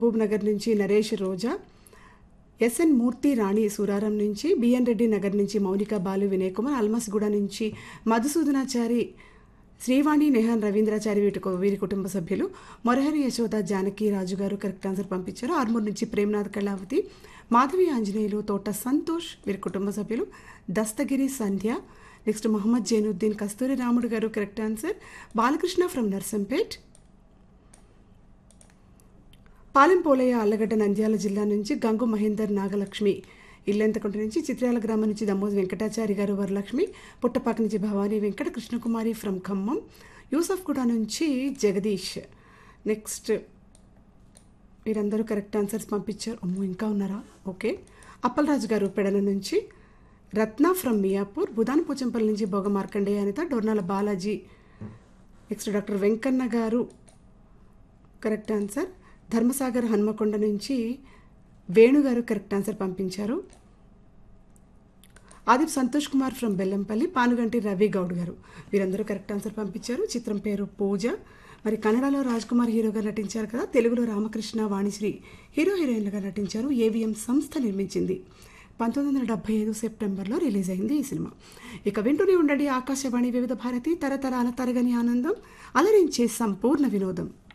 మహబూబ్ నగర్ నుంచి నరేష్ రోజా ఎస్ఎన్ మూర్తి రాణి సూరారం నుంచి బిఎన్ రెడ్డి నగర్ నుంచి మౌనిక బాలు వినయ్ కుమార్ అల్మస్గూడ నుంచి మధుసూదనాచారి శ్రీవాణి నెహాన్ రవీంద్రాచారి వీటి వీరి కుటుంబ సభ్యులు మొరహరి యశోద జానకి రాజు గారు కరెక్ట్ ఆన్సర్ పంపించారు ఆర్మూర్ నుంచి ప్రేమనాథ్ కళావతి మాధవి ఆంజనేయులు తోట సంతోష్ వీరి కుటుంబ సభ్యులు Dastagiri Sandhya next Mohammed Zainuddin Kasturi Ramudu garu correct answer Balakrishna from Narsampet Palem Polaiah Allagadda Nandyal జిల్లా నుంచి గంగు మహేందర్ నాగలక్ష్మి ఇల్లెంతకుంట నుంచి చిత్రాల గ్రామం నుంచి దమ్మోజు వెంకటాచారి గారు వరలక్ష్మి పుట్టపాక నుంచి భవానీ వెంకట కృష్ణకుమారి ఫ్రమ్ ఖమ్మం యూసఫ్ కూడా నుంచి జగదీష్ నెక్స్ట్ వీరందరూ కరెక్ట్ ఆన్సర్స్ పంపించారు అమ్మో ఇంకా ఉన్నారా ఓకే అప్పలరాజు గారు పెడల నుంచి రత్న ఫ్రమ్ మియాపూర్ బుధాన్ పోచంపల్లి నుంచి Bhoga Markandeya Anitha Dornala Balaji next doctor Venkanna garu correct answer Dharmasagar Hanamkonda నుంచి వేణుగారు కరెక్ట్ ఆన్సర్ పంపించారు ఆదిప్ సంతోష్ కుమార్ ఫ్రమ్ బెల్లంపల్లి పానుగంటి రవి గౌడ్ గారు వీరందరూ కరెక్ట్ ఆన్సర్ పంపించారు చిత్రం పేరు పూజ మరి కన్నడలో రాజ్ కుమార్ హీరోగా నటించారు కదా తెలుగులో రామకృష్ణ వాణిశ్రీ హీరో హీరోయిన్లుగా నటించారు ఏవిఎం సంస్థ నిర్మించింది పంతొమ్మిది వందల డెబ్బై ఐదు సెప్టెంబర్లో రిలీజ్ అయింది ఈ సినిమా ఇక వింటూనే ఉండండి ఆకాశవాణి వివిధ భారతి తరతరాల తరగని ఆనందం అలరించే సంపూర్ణ వినోదం